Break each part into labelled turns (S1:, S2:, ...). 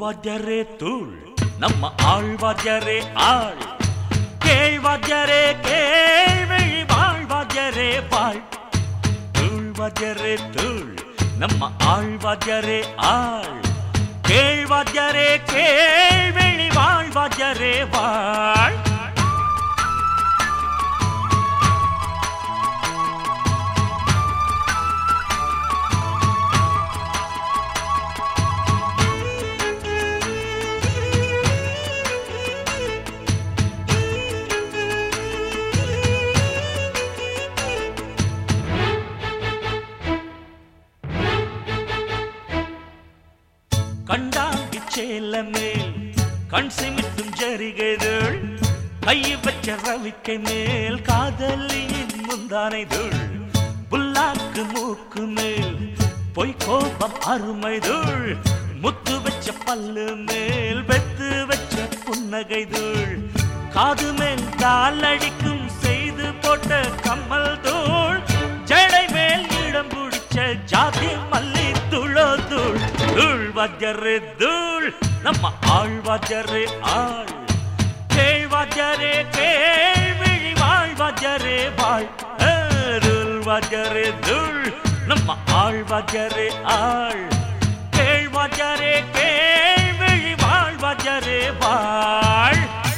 S1: வாத்தியாரே தூள் நம்ம ஆழ்வாத்தியாரே ஆள் கேழ்வாத்தியாரே கேள்வி வாழ்வாத்தியாரே வாழ் தூள் வாத்தியாரே தூள் நம்ம ஆழ்வாத்தியாரே ஆள் கேழ்வாத்தியாரே கேள்வி வாழ்வாத்தியாரே வாழ் கண்டாங்கி சேல மேல் கண் சிமிட்டும் ஜரிகைதள் கையை வச்ச ரவிக்கை மேல் காதலியின் முந்தானைதுள் புல்லாக்கு மூக்கு மேல் பொய் கோபம் அருமைதுள் முத்து வச்ச பல்லு மேல் வெத்து வச்ச புன்னகைதுள் காது மேல் காலடிக்கும் செய்து போட்ட கம்மல் தூள் ஜடை மேல் இடம் பிடிச்ச ஜாதி மல்லி துளோ தூள் தூள் வாத்தியாரே தூள் நம்ம ஆள் வாத்தியாரே ஆள் கேள் வாத்தியாரே கேள்விழி வாழ் வாத்தியாரே வாழ் ஆ, தூள் வாத்தியாரே தூள் நம்ம ஆள் வாத்தியாரே ஆள் கேள் வாத்தியாரே கேள்விழி வாழ் வாத்தியாரே வாழ்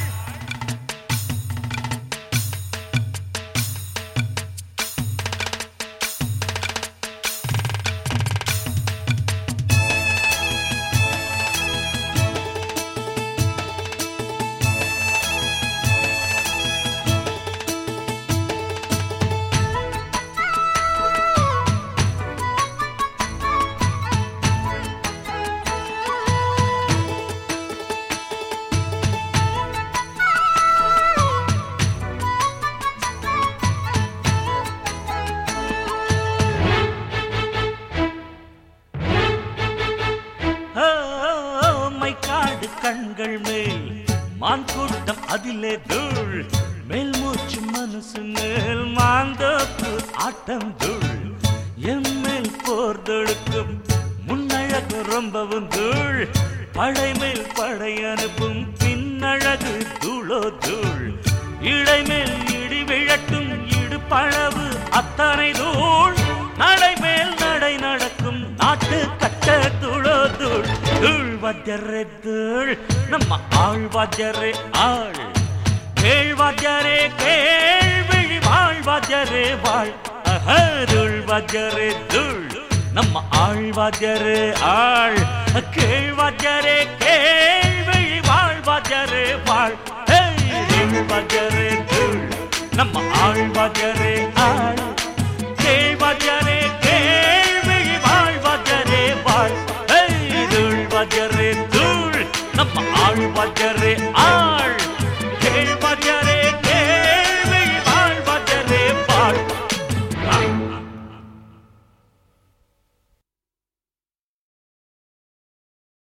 S1: மைக்காடு கண்கள் மேல் மான் கூட்டம் அதிலே தூள் மேல் மூச்சு மனசு மேல் மாந்தோப்பு ஆட்டம் தூள் என் மேல் போர் தொடுக்கும் முன்னழகு ரொம்பவும் தூள் படை மேல் படை அனுப்பும் பின்னழகு தூளோ தூள் இடை மேல் இடி விழட்டும் இடுப்பளவு அத்தனை தூள் நடை மேல் நடை நடக்கும் நாட்டு கட்ட துளோ தூள் தூள் வாத்தியரே தூள் நம்ம ஆள் வாத்தியரே ஆள் கேள் வாத்தியரே கேள்விழி வாழ் வாத்தியரே வாழ் அஹ, தூள் வாத்தியரே தூள் நம்ம ஆள் வாத்தியரே ஆள் கேள் வாத்தியரே கேள்விழி வாழ் வாத்தியரே வாழ் ஹேய், தூள் வாத்தியரே தூள் நம்ம ஆள் வாத்தியரே ஆள் கேள்வாத்தியரே கேள்விழி வாழ்வாத்தியரே வாழ் ஹேய், தூள் வாத்தியரே தூள் நம்ம ஆள் வாத்தியரே